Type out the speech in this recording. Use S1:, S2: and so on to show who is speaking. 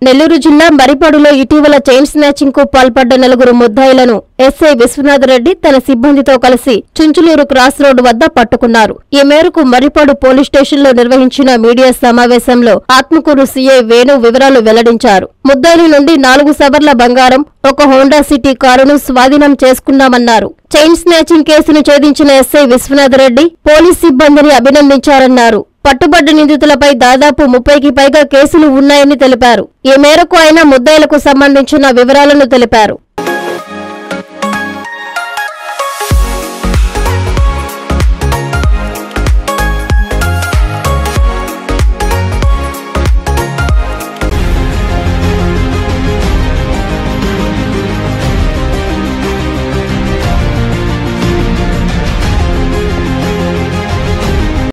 S1: నెల్లూరు జిల్లా మరిపాడులో ఇటీవల chain snatching కు పాల్పడ్డ నలుగురు ముద్దాయిలను ఎస్ఐ విశ్వనాథ్ రెడ్డి తన సిబ్బందితో కలిసి చుంచులూరు క్రాస్ రోడ్డు వద్ద పట్టుకున్నారు ఈ మేరకు మరిపాడు పోలీస్ స్టేషన్లో నిర్వహించిన మీడియా సమావేశంలో ఆత్మకూరు సీఐ వేణు వివరాలు వెల్లడించారు ముద్దాయిల నుండి నాలుగు సవర్ల బంగారం ఒక హోండా సిటీ కారును స్వాధీనం చేసుకున్నామన్నారు చైన్ స్నాచింగ్ కేసును ఛేదించిన ఎస్ఐ విశ్వనాథ్ రెడ్డి పోలీస్ సిబ్బందిని అభినందించారన్నారు పట్టుబడ్డ నిందితులపై దాదాపు ముప్పైకి పైగా కేసులు ఉన్నాయని తెలిపారు ఈ మేరకు ఆయన ముద్దాయిలకు సంబంధించిన వివరాలను తెలిపారు